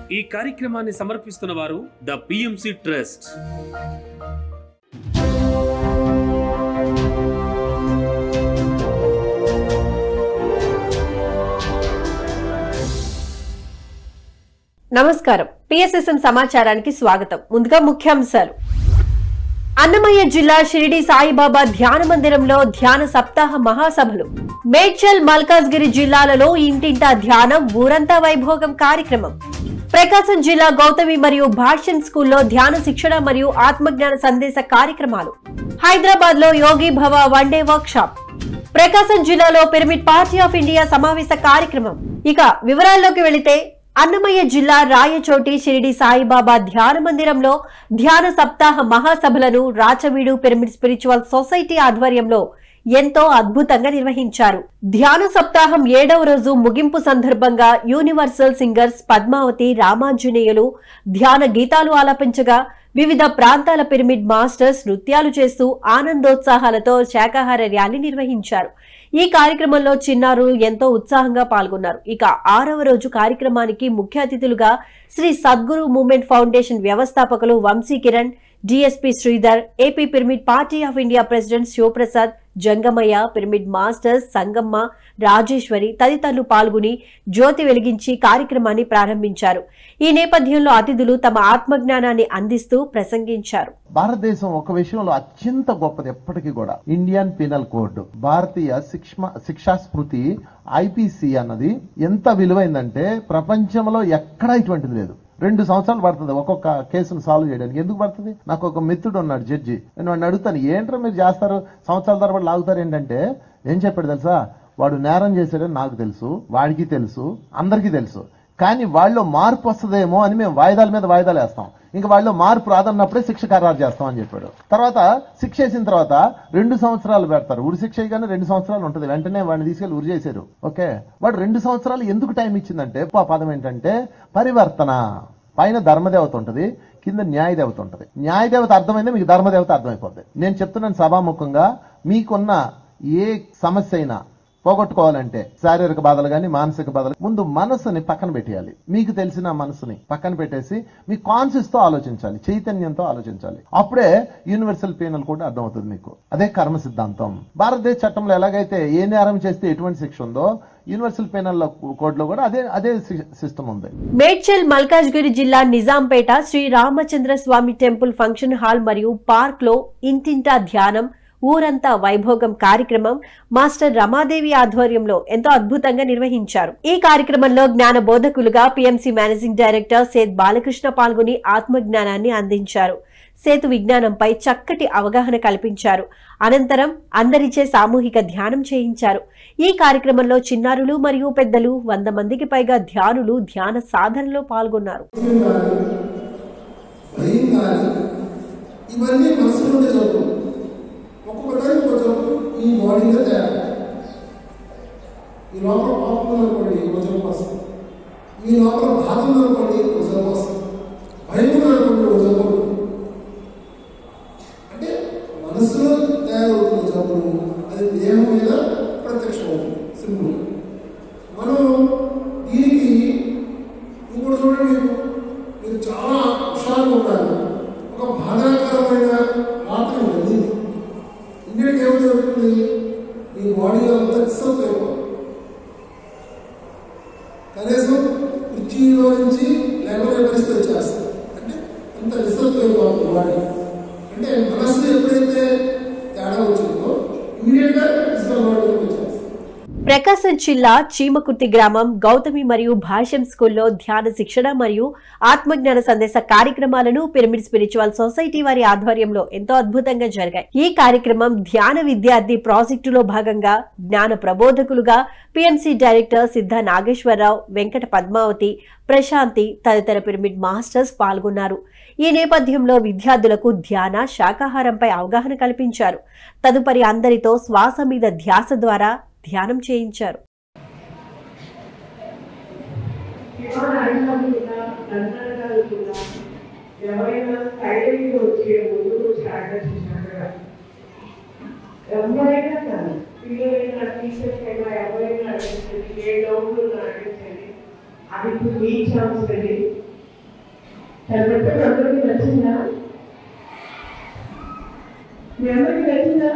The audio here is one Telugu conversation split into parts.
ఈ కార్యక్రమాన్ని సమర్పిస్తున్న వారు ద పిఎంసి ట్రస్ట్ నమస్కారం పిఎస్ఎస్ఎం సమాచారానికి స్వాగతం ముందుగా ముఖ్యాంశాలు అన్నమయ్య జిల్లా షిరిడి సాయిబాబా ధ్యాన మందిరంలో ధ్యాన సప్తాహ మహాసభలు మేడ్చల్ మల్కాజ్గిరి జిల్లాలలో ఇంటింటా ధ్యానం ఊరంతా వైభోగం కార్యక్రమం ప్రకాశం జిల్లా గౌతమి మరియు భాష్యం స్కూల్లో ధ్యాన శిక్షణ మరియు ఆత్మజ్ఞాన సందేశ కార్యక్రమాలు హైదరాబాద్ లో Yogi Bhava one day workshop Prakasam జిల్లాలో పిరమిడ్ పార్టీ ఆఫ్ ఇండియా సమావేశ కార్యక్రమం ఇక వివరాల్లోకి వెళితే అన్నమయ్య జిల్లా రాయచోటి షిరిడి సాయిబాబా ధ్యాన మందిరంలో ధ్యాన సప్తాహ మహాసభలను రాచవీడు పిరమిడ్ స్పిరిచువల్ సొసైటీ ఆధ్వర్యంలో ఎంతో అద్భుతంగా నిర్వహించారు ధ్యాన సప్తాహం ఏడవ రోజు ముగింపు సందర్భంగా యూనివర్సల్ సింగర్స్ పద్మావతి రామాంజనేయులు ధ్యాన గీతాలు ఆలపించగా వివిధ ప్రాంతాల పిరమిడ్ మాస్టర్స్ నృత్యాలు చేస్తూ ఆనందోత్సాహాలతో శాకాహార ర్యాలీ నిర్వహించారు ఈ కార్యక్రమంలో చిన్నారులు ఎంతో ఉత్సాహంగా పాల్గొన్నారు ఇక ఆరవ రోజు కార్యక్రమానికి ముఖ్య అతిథులుగా శ్రీ సద్గురు మూవ్మెంట్ ఫౌండేషన్ వ్యవస్థాపకులు Vamsi Kiran DSP Sridhar AP pyramid party of India president Sivaprasad Jangamayya pyramid masters Sangamma Rajeshwari తదితరులు పాల్గొని జ్యోతి వెలిగించి కార్యక్రమాన్ని ప్రారంభించారు ఈ నేపథ్యంలో అతిథులు తమ ఆత్మజ్ఞానాన్ని అందిస్తూ ప్రసంగించారు భారతదేశం ఒక విషయంలో అత్యంత గొప్పది ఎప్పటికీ కూడా ఇండియన్ పీనల్ కోడ్ భారతీయ శిక్ష శిక్షా స్మృతి ఐపీసీ అన్నది ఎంత విలువైందంటే ప్రపంచంలో ఎక్కడా ఇటువంటిది లేదు రెండు సంవత్సరాలు పడుతుంది ఒక్కొక్క కేసును సాల్వ్ చేయడానికి ఎందుకు పడుతుంది నాకు ఒక మిత్రుడు ఉన్నాడు జడ్జి నేను వాడిని అడుగుతాను ఏంట్రా మీరు చేస్తారు సంవత్సరాల తరబడి లాగుతారు ఏంటంటే ఏం చెప్పాడు తెలుసా వాడు నేరం చేశాడని నాకు తెలుసు వాడికి తెలుసు అందరికీ తెలుసు కానీ వాళ్ళలో మార్పు వస్తుందేమో అని మేము వాయిదాల మీద వాయిదాలు వేస్తాం ఇంకా వాళ్ళలో మార్పు రాదన్నప్పుడే శిక్ష ఖరారు చేస్తాం అని చెప్పాడు తర్వాత శిక్ష వేసిన తర్వాత రెండు సంవత్సరాలు పెడతారు ఉరి శిక్ష కానీ రెండు సంవత్సరాలు ఉంటుంది వెంటనే వాడిని తీసుకెళ్లి ఉరి చేశారు ఓకే వాడు రెండు సంవత్సరాలు ఎందుకు టైం ఇచ్చిందంటే ఆ పదం ఏంటంటే పరివర్తన పైన ధర్మదేవత ఉంటుంది కింద న్యాయదేవత ఉంటుంది న్యాయదేవత అర్థమైందే మీకు ధర్మదేవత అర్థమైపోద్ది నేను చెప్తున్నాను సభాముఖంగా మీకున్న ఏ సమస్య అయినా పోగొట్టుకోవాలంటే శారీరక బాధలు కానీ మానసిక బాధలు ముందు మనసుని పక్కన పెట్టేయాలి మీకు తెలిసిన మనసుని పక్కన పెట్టేసి మీ కాన్షియస్ తో ఆలోచించాలి చైతన్యంతో ఆలోచించాలి అప్పుడే యూనివర్సల్ పీనల్ కూడా అర్థమవుతుంది మీకు అదే కర్మ సిద్ధాంతం భారతదేశ చట్టంలో ఎలాగైతే ఏ నేరం చేస్తే ఎటువంటి శిక్ష ఉందో యూనివర్సల్ పీనల్ కోడ్ లో కూడా అదే అదే సిస్టమ్ ఉంది మేడ్చల్ మల్కాజ్గిరి జిల్లా Nizampet Shri Ramachandra Swamy temple function hall మరియు పార్క్ లో ఇంటింటా ధ్యానం ఊరంతా వైభోగం కార్యక్రమం మాస్టర్ రమాదేవి ఆధ్వర్యంలో ఎంతో అద్భుతంగా నిర్వహించారు ఈ కార్యక్రమంలో జ్ఞాన బోధకులుగా PMC managing director Seth Balakrishna పాల్గొని ఆత్మజ్ఞానాన్ని అందించారు సేతు విజ్ఞానంపై చక్కటి అవగాహన కల్పించారు అనంతరం అందరిచే సామూహిక ధ్యానం చేయించారు ఈ కార్యక్రమంలో చిన్నారులు మరియు పెద్దలు వంద మందికి పైగా ధ్యానులు ధ్యాన సాధనలో పాల్గొన్నారు భయం కానీ ఇవన్నీ మనసులో ఉండే జబ్బు ఒక్కొక్క టైం ఒక జబ్బు మీ బాడీలో తయారు మీ లోపల పాపం అనుకోండి ఒక జబ్బు వస్తుంది మీ లోపల బాధ అనుకోండి ఒక జబ్బు వస్తుంది భయం అనుకోండి ఒక జబ్బు ఉంటుంది. అంటే మనసులో తయారవుతున్న జబ్బును అది దేహం మీద ప్రత్యక్షమవుతుంది సింపుల్ మనం దీనికి ఇంకోటి చూడండి మీకు మీరు చాలా హుషారుగా ఉండాలి ఒక బాధాకరమైన రాత్రి వెళ్ళింది ఇండియాకి ఏమి జరుగుతుంది మీ బాడీ అంతా డిస్టర్బ్ అయిపోతుంది కనీసం కుర్చీలో నుంచి లేకపోతే పరిస్థితి వచ్చేస్తుంది అంటే అంత డిస్టర్బ్ అయిపోతుంది బాడీ అంటే మనసు ఎప్పుడైతే తేడా వచ్చిందో ఇమీడియట్గా ఫిజికల్ బాడీలోకి వచ్చేస్తుంది ప్రకాశం జిల్లా చీమకుర్తి గ్రామం గౌతమి మరియు భాష్యం స్కూల్లో ధ్యాన శిక్షణ మరియు ఆత్మజ్ఞాన సందేశ కార్యక్రమాలను పిరమిడ్ స్పిరిచువల్ సొసైటీ వారి ఆధ్వర్యంలో ఎంతో అద్భుతంగా జరిగాయి ఈ కార్యక్రమం ధ్యాన విద్యార్థి ప్రాజెక్టులో భాగంగా జ్ఞాన ప్రబోధకులుగా పిఎంసి డైరెక్టర్ సిద్ధ నాగేశ్వరరావు వెంకట పద్మావతి ప్రశాంతి తదితర పిరమిడ్ మాస్టర్స్ పాల్గొన్నారు ఈ నేపథ్యంలో విద్యార్థులకు ధ్యాన శాకాహారంపై అవగాహన కల్పించారు తదుపరి అందరితో శ్వాస మీద ధ్యాస ద్వారా ధ్యానం చేయించారు ఇవాళ అడిగినప్పుడు గంటలు కూడా ఎవరైనా సైలెంట్ వచ్చే ముందు స్టార్ట్ చేసినట్టుగా ఎవరైనా కానీ పిల్లలైనా టీచర్స్ అయినా ఎవరైనా అడిగించండి ఏ డౌట్లు అడిగించండి అది ఇప్పుడు మీ ఛాన్స్ అండి చదివితే అందరికీ నచ్చిందా మీ అందరికీ నచ్చిందా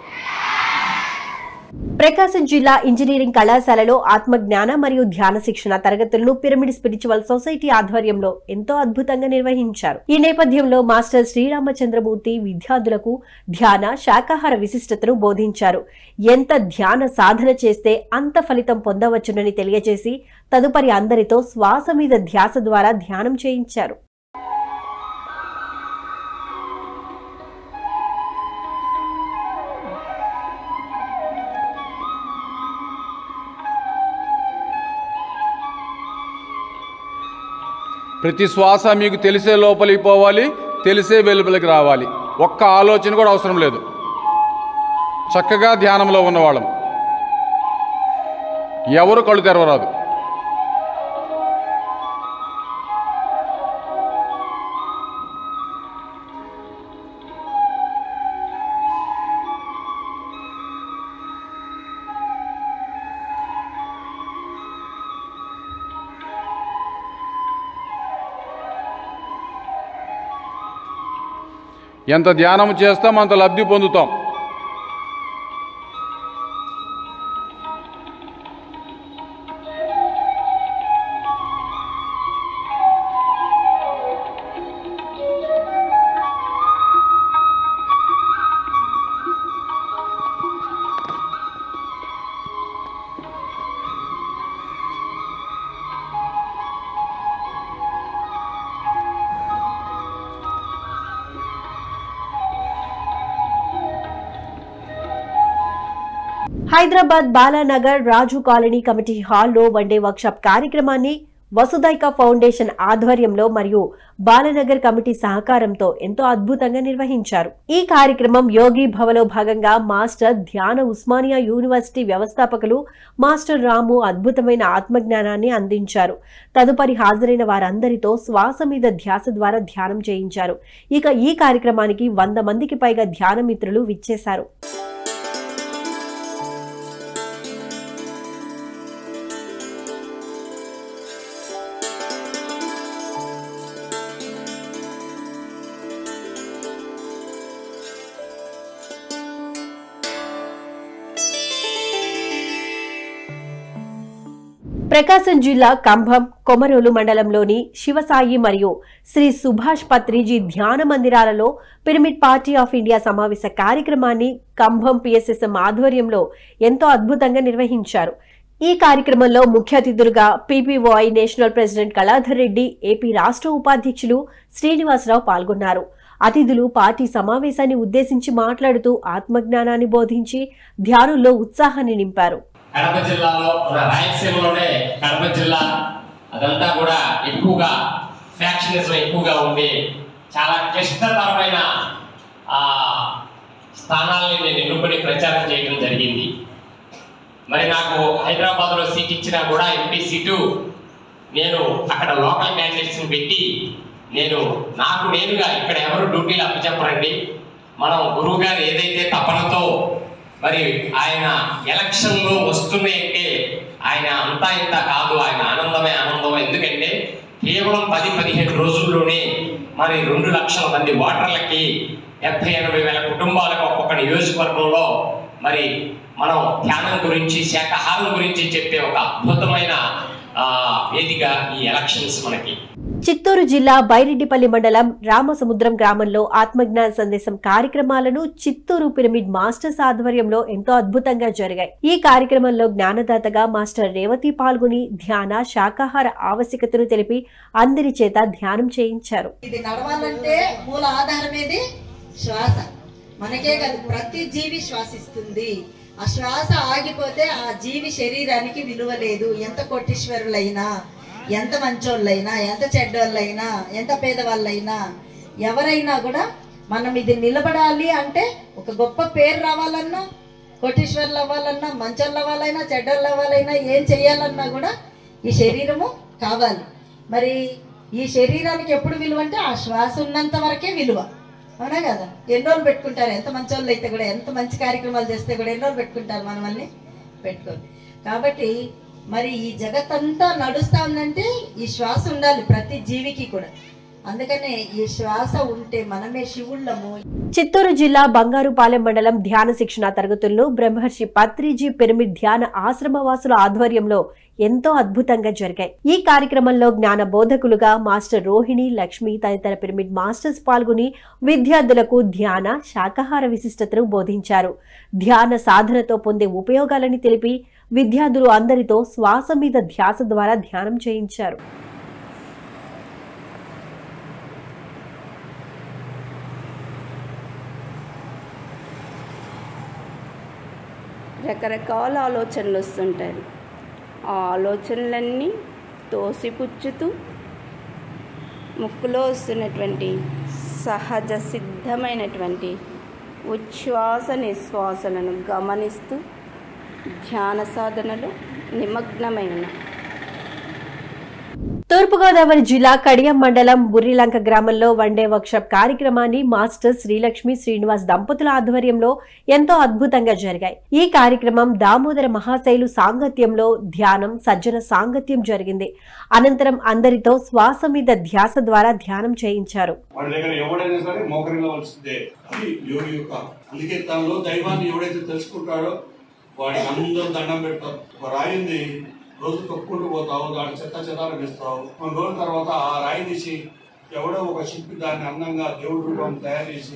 ప్రకాశం జిల్లా ఇంజనీరింగ్ కళాశాలలో ఆత్మజ్ఞాన మరియు ధ్యాన శిక్షణ తరగతులను పిరమిడ్ స్పిరిచువల్ సొసైటీ ఆధ్వర్యంలో ఎంతో అద్భుతంగా నిర్వహించారు ఈ నేపథ్యంలో మాస్టర్ శ్రీరామచంద్రమూర్తి విద్యార్థులకు ధ్యాన శాకాహార విశిష్టతను బోధించారు ఎంత ధ్యాన సాధన చేస్తే అంత ఫలితం పొందవచ్చునని తెలియజేసి తదుపరి అందరితో శ్వాస మీద ధ్యాస ద్వారా ధ్యానం చేయించారు ప్రతి శ్వాస మీకు తెలిసే లోపలికి పోవాలి తెలిసే వెలుపలికి రావాలి ఒక్క ఆలోచన కూడా అవసరం లేదు చక్కగా ధ్యానంలో ఉన్నవాళ్ళం ఎవరు కళ్ళు తెరవరాదు ఎంత ధ్యానం చేస్తాం అంత లబ్ధి పొందుతాం హైదరాబాద్ బాలానగర్ రాజు కాలనీ కమిటీ హాల్లో వన్డే వర్క్షాప్ కార్యక్రమాన్ని వసుదైక ఫౌండేషన్ ఆధ్వర్యంలో మరియు బాలనగర్ కమిటీ సహకారంతో ఎంతో అద్భుతంగా నిర్వహించారు ఈ కార్యక్రమం యోగి భవలో భాగంగా మాస్టర్ ధ్యాన ఉస్మానియా యూనివర్సిటీ వ్యవస్థాపకులు మాస్టర్ రాము అద్భుతమైన ఆత్మజ్ఞానాన్ని అందించారు తదుపరి హాజరైన వారందరితో శ్వాస మీద ధ్యాస ద్వారా ధ్యానం చేయించారు ఇక ఈ కార్యక్రమానికి వంద మందికి పైగా ధ్యాన మిత్రులు విచ్చేశారు ప్రకాశం జిల్లా కంభం కొమరోలు మండలంలోని శివసాయి మరియు శ్రీ సుభాష్ పత్రిజీ ధ్యాన మందిరాలలో పిరమిడ్ పార్టీ ఆఫ్ ఇండియా సమావేశ కార్యక్రమాన్ని కంభం పిఎస్ఎస్ఎం ఆధ్వర్యంలో ఎంతో అద్భుతంగా నిర్వహించారు ఈ కార్యక్రమంలో ముఖ్య అతిథులుగా PPOI national president Kaladhar Reddy AP రాష్ట్ర ఉపాధ్యక్షులు శ్రీనివాసరావు పాల్గొన్నారు అతిథులు పార్టీ సమావేశాన్ని ఉద్దేశించి మాట్లాడుతూ ఆత్మజ్ఞానాన్ని బోధించి ధ్యానుల్లో ఉత్సాహాన్ని నింపారు కడప జిల్లాలో మన రాయలసీమలోనే కడప జిల్లా అదంతా కూడా ఎక్కువగా ఫ్యాక్షనిజం ఎక్కువగా ఉండి చాలా క్లిష్టతరమైన ఆ స్థానాల్ని నేను ఎన్నుకొని ప్రచారం చేయడం జరిగింది మరి నాకు హైదరాబాద్లో సీట్ ఇచ్చినా కూడా ఎంపీ సీటు నేను అక్కడ లోకల్ క్యాండిడేట్స్ని పెట్టి నేను నాకు నేనుగా ఇక్కడ ఎవరు డ్యూటీలు అప్పచెప్పరండి మనం గురువు గారు ఏదైతే తపనతో మరి ఆయన ఎలక్షన్లో వస్తున్నాయంటే ఆయన అంతా ఇంత కాదు ఆయన ఆనందమే ఆనందం ఎందుకంటే కేవలం పది పదిహేను రోజుల్లోనే మరి రెండు లక్షల మంది ఓటర్లకి డెబ్బై ఎనభై వేల కుటుంబాలకు ఒక్కొక్క నియోజకవర్గంలో మరి మనం ధ్యానం గురించి శాకాహారం గురించి చెప్పే ఒక అద్భుతమైన ఆ, వేదిక ఈ ఎలక్షన్స్ మనకి చిత్తూరు జిల్లా బైరెడ్డిపల్లి మండలం రామసముద్రం గ్రామంలో ఆత్మజ్ఞాన సందేశం కార్యక్రమాలను చిత్తూరు పిరమిడ్ మాస్టర్స్ ఆధ్వర్యంలో ఎంతో అద్భుతంగా జరిగాయి ఈ కార్యక్రమంలో జ్ఞానదాతగా మాస్టర్ రేవతి పాల్గొని ధ్యాన శాకాహార ఆవశ్యకతను తెలిపి అందరి చేత ధ్యానం చేయించారు ఇది నడవాలంటే మూల ఆధారం ఏది శ్వాస మనకే కాదు ప్రతి జీవి శ్వాసిస్తుంది ఆ శ్వాస ఆగిపోతే ఆ జీవి శరీరానికి విలువ లేదు ఎంత కోటీశ్వరులైనా ఎంత మంచోళ్ళైనా ఎంత చెడ్డోళ్ళైనా ఎంత పేదవాళ్ళైనా ఎవరైనా కూడా మనం ఇది నిలబడాలి అంటే ఒక గొప్ప పేరు రావాలన్నా కోటీశ్వర్లు అవ్వాలన్నా మంచోళ్ళు అవ్వాలైనా చెడ్డోళ్ళు అవ్వాలైనా ఏం చేయాలన్నా కూడా ఈ శరీరము కావాలి మరి ఈ శరీరానికి ఎప్పుడు విలువ అంటే ఆ శ్వాస ఉన్నంత వరకే విలువ అవునా కదా ఎన్ని రోజులు పెట్టుకుంటారు ఎంత మంచి వాళ్ళు అయితే కూడా ఎంత మంచి కార్యక్రమాలు చేస్తే కూడా ఎన్ని రోజులు పెట్టుకుంటారు మనల్ని పెట్టుకోరు కాబట్టి మరి ఈ జగత్తంతా నడుస్తా ఉందంటే ఈ శ్వాస ఉండాలి ప్రతి జీవికి కూడా అందుకనే ఈ శ్వాస ఉంటే మనమే శివుళ్ళము చిత్తూరు జిల్లా బంగారుపాలెం మండలం ధ్యాన శిక్షణ తరగతులను బ్రహ్మర్షి పత్రిజీ పిరమిడ్ ధ్యాన ఆశ్రమవాసుల ఆధ్వర్యంలో ఎంతో అద్భుతంగా జరిగాయి ఈ కార్యక్రమంలో జ్ఞాన బోధకులుగా మాస్టర్ రోహిణి లక్ష్మి తదితర పిరమిడ్ మాస్టర్స్ పాల్గొని విద్యార్థులకు ధ్యాన శాకాహార విశిష్టతను బోధించారు ధ్యాన సాధనతో పొందే ఉపయోగాలని తెలిపి విద్యార్థులు అందరితో శ్వాస మీద ధ్యాస ద్వారా ధ్యానం చేయించారు రకరకాల ఆలోచనలు వస్తుంటాయి ఆ ఆలోచనలన్నీ తోసిపుచ్చుతూ ముక్కులో వస్తున్నటువంటి సహజ సిద్ధమైనటువంటి ఉచ్ఛ్వాస నిశ్వాసలను గమనిస్తూ ధ్యాన సాధనలో నిమగ్నమై ఉన్నాం తూర్పుగోదావరి జిల్లా కడియం మండలం బుర్రిలంక గ్రామంలో వన్డే వర్క్షాప్ కార్యక్రమాన్ని మాస్టర్ శ్రీలక్ష్మి శ్రీనివాస్ దంపతుల ఆధ్వర్యంలో ఎంతో అద్భుతంగా జరిగాయి ఈ కార్యక్రమం దామోదర మహాశైలు సాంగత్యంలో ధ్యానం సజ్జన సాంగత్యం జరిగింది అనంతరం అందరితో శ్వాస మీద ధ్యాస ద్వారా ధ్యానం చేయించారు వాడి దగ్గర ఎవడైనా సరే మోకరిల్లవలసిందే అది యోగి యొక్క అందుకే తనలో దైవాన్ని ఎవడైతే తెలుసుకుంటాడో వాడికి అందరూ దండం పెడతారు ఒక రాయింది రోజు తొక్కుంటూ పోతావు దాని చెత్త చెదారం ఇస్తావు కొన్ని రోజుల తర్వాత ఆ రాయి తీసి ఎవడో ఒక శిల్పి దాన్ని అందంగా దేవుడి రూపం తయారు చేసి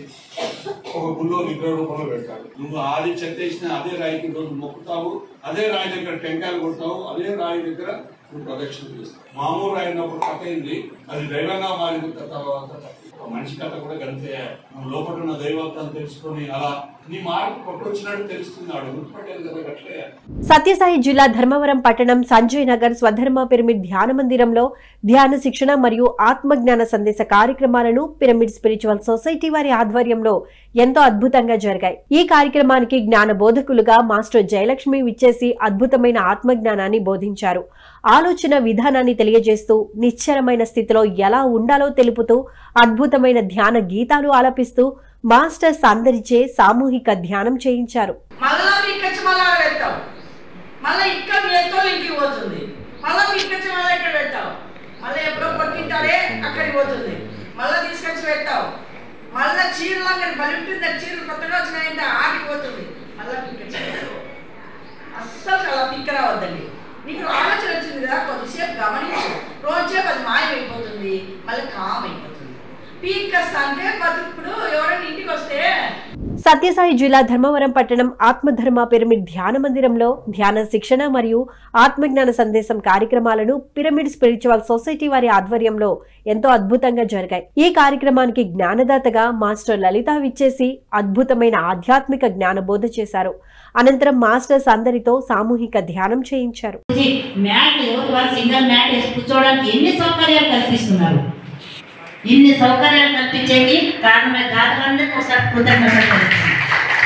ఒక గుళ్ళో విగ్రహ రూపంలో పెడతాడు నువ్వు ఆది చెత్తేసిన అదే రాయికి రోజు మొక్కుతావు అదే రాయి దగ్గర టెంకాయలు కొడతావు అదే రాయి దగ్గర నువ్వు ప్రదక్షిణ చేస్తావు మామూలు రాయి ఉన్నప్పుడు కథ అయింది అది దైవంగా మారిన తర్వాత ఒక మనిషి కథ కూడా కలితే నువ్వు లోపల ఉన్న దైవత్వం తెలుసుకొని అలా నీ మార్పు కొట్టొచ్చినట్టు తెలుస్తున్నాడు గుర్తుపట్టేది కదా గట్లే సత్యసాయి జిల్లా ధర్మవరం పట్టణం సంజయ్ నగర్ స్వధర్మ పిరమిడ్ ధ్యాన మందిరంలో ధ్యాన శిక్షణ మరియు ఆత్మజ్ఞాన సందేశ కార్యక్రమాలను పిరమిడ్ స్పిరిచువల్ సొసైటీ వారి ఆధ్వర్యంలో ఎంతో అద్భుతంగా జరిగాయి ఈ కార్యక్రమానికి జ్ఞాన బోధకులుగా మాస్టర్ జయలక్ష్మి విచ్చేసి అద్భుతమైన ఆత్మజ్ఞానాన్ని బోధించారు ఆలోచన విధానాన్ని తెలియజేస్తూ నిశ్చలమైన స్థితిలో ఎలా ఉండాలో తెలుపుతూ అద్భుతమైన ధ్యాన గీతాలు ఆలపిస్తూ మాస్టర్స్ అందరిచే సామూహిక ధ్యానం చేయించారు మళ్ళా మీకచ్చి మళ్ళా ఆడ పెడతావు మళ్ళీ ఇక్కడ మీ ఎత్తులు ఇంటికి పోతుంది మళ్ళీ మీకచ్చి మళ్ళీ ఇక్కడ పెడతావు మళ్ళీ ఎప్పుడో కొట్టింటారే అక్కడికి పోతుంది మళ్ళీ తీసుకొచ్చి పెడతావు మళ్ళీ చీరలు అక్కడ బలింటుంది చీరలు కొత్తగా వచ్చినాయంటే ఆడికి పోతుంది మళ్ళీ మీకచ్చి పెడతావు అస్సలు చాలా పిక్క రావద్దండి నీకు ఆలోచన వచ్చింది కదా కొద్దిసేపు గమనించు రోజుసేపు అది మాయమైపోతుంది మళ్ళీ కామ్ అయిపోతుంది పీక్కస్తా అంటే బతుకుడు ఎవరైనా ఇంటికి వస్తే సత్యసాయి జిల్లా ధర్మవరం పట్టణం ఆత్మధర్మ పిరమిడ్ ధ్యాన మందిరంలో ధ్యాన శిక్షణ మరియు ఆత్మజ్ఞాన సందేశం కార్యక్రమాలను పిరమిడ్ స్పిరిచువల్ సొసైటీ వారి ఆధ్వర్యంలో ఎంతో అద్భుతంగా జరిగాయి ఈ కార్యక్రమానికి జ్ఞానదాతగా మాస్టర్ లలిత విచ్చేసి అద్భుతమైన ఆధ్యాత్మిక జ్ఞానబోధ చేశారు అనంతరం మాస్టర్స్ అందరితో సామూహిక ధ్యానం చేయించారు మ్యాట్ ఎవరు వారు సింగల్ మ్యాట్ వేసి కూర్చోవడానికి ఎన్ని సౌకర్యాలు కల్పిస్తున్నారు ఇన్ని సౌకర్యాలు కల్పించేది కారణమే దాతలందరికీ ఒకసారి కృతజ్ఞతలు తెలుపుతున్నాను.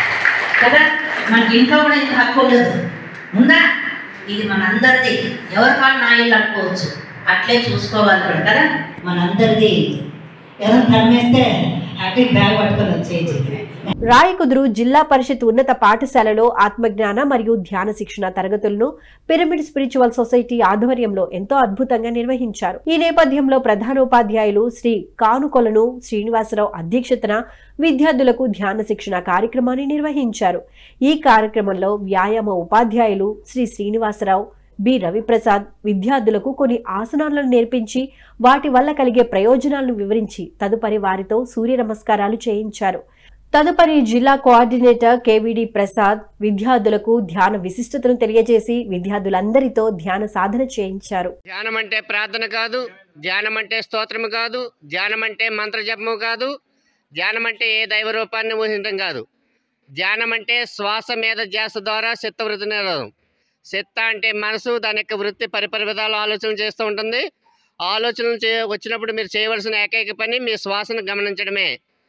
కదా మనకి ఇంట్లో కూడా ఇంత హక్కు ఉండదు ఉందా ఇది మనందరిది ఎవరి వాళ్ళు నా ఇల్లు అనుకోవచ్చు అట్లే చూసుకోవాలి కూడా కదా మనందరిది ఎవరు తరిమేస్తే అటు బ్యాగ్ పట్టుకొని వచ్చేది రాయకుదురు జిల్లా పరిషత్ ఉన్నత పాఠశాలలో ఆత్మజ్ఞాన మరియు ధ్యాన శిక్షణ తరగతులను పిరమిడ్ స్పిరిచువల్ సొసైటీ ఆధ్వర్యంలో ఎంతో అద్భుతంగా నిర్వహించారు ఈ నేపథ్యంలో ప్రధానోపాధ్యాయులు శ్రీ కానుకొలను శ్రీనివాసరావు అధ్యక్షతన విద్యార్థులకు ధ్యాన శిక్షణ కార్యక్రమాన్ని నిర్వహించారు ఈ కార్యక్రమంలో వ్యాయామ ఉపాధ్యాయులు శ్రీ శ్రీనివాసరావు బి రవిప్రసాద్ విద్యార్థులకు కొన్ని ఆసనాలను నేర్పించి వాటి వల్ల కలిగే ప్రయోజనాలను వివరించి తదుపరి వారితో సూర్య నమస్కారాలు చేయించారు తదుపరి జిల్లా కోఆర్డినేటర్ కేవీడి ప్రసాద్ విద్యార్థులకు ధ్యాన విశిష్టతను తెలియజేసి విద్యార్థులందరితో ధ్యాన సాధన చేయించారు ధ్యానం అంటే ప్రార్థన కాదు ధ్యానం అంటే స్తోత్రము కాదు ధ్యానం అంటే మంత్రజపము కాదు ధ్యానం అంటే ఏ దైవ రూపాన్ని ఊహించడం కాదు ధ్యానం అంటే శ్వాస మీద ధ్యాస ద్వారా చిత్తవృత్తి నిరోధం చిత్త అంటే మనసు దాని యొక్క వృత్తి పరిపరి విధాలు ఆలోచన చేస్తూ ఉంటుంది ఆలోచనలు చే వచ్చినప్పుడు మీరు చేయవలసిన ఏకైక పని మీ శ్వాసను గమనించడమే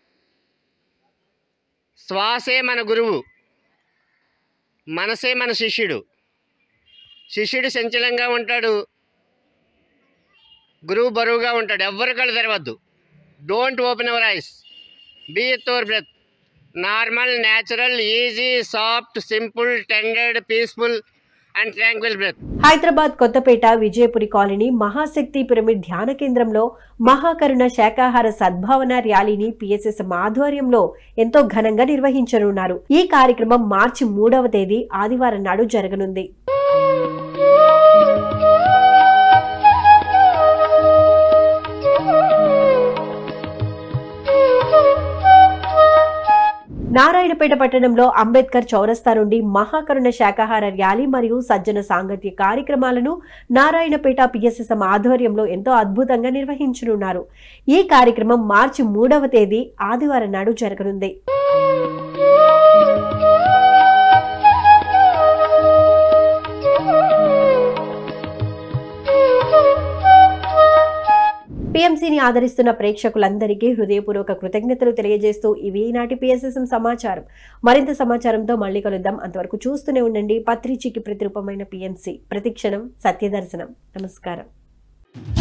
శ్వాసే మన గురువు మనసే మన శిష్యుడు శిష్యుడు సంచలంగా ఉంటాడు గురువు బరువుగా ఉంటాడు ఎవ్వరు కళ్ళు తెరవద్దు don't open our eyes be your breath normal natural easy soft simple tendered peaceful and tranquil breath Hyderabad Kothapet Vijayapuri colony Mahashakti pyramid ధ్యాన కేంద్రంలో మహాకరుణ శాకాహార సద్భావన ర్యాలీని పిఎస్ఎస్ ఆధ్వర్యంలో ఎంతో ఘనంగా నిర్వహించనున్నారు ఈ కార్యక్రమం మార్చి మూడవ తేదీ ఆదివారం నాడు జరగనుంది నారాయణపేట పట్టణంలో అంబేద్కర్ చౌరస్తా నుండి మహాకరుణ శాకాహార ర్యాలీ మరియు సజ్జన సాంగత్య కార్యక్రమాలను నారాయణపేట పిఎస్ఎస్ఎం ఆధ్వర్యంలో ఎంతో అద్భుతంగా నిర్వహించనున్నారు ఈ కార్యక్రమం మార్చి మూడవ తేదీ ఆదివారం నాడు జరగనుంది పిఎంసీని ఆదరిస్తున్న ప్రేక్షకులందరికీ హృదయపూర్వక కృతజ్ఞతలు తెలియజేస్తూ ఇవి ఈనాటి పిఎస్ఎస్ఎం సమాచారం మరింత సమాచారంతో మళ్ళీ కలుద్దాం అంతవరకు చూస్తూనే ఉండండి పత్రిచికి ప్రతిరూపమైన పిఎంసీ ప్రతిక్షణం సత్యదర్శనం నమస్కారం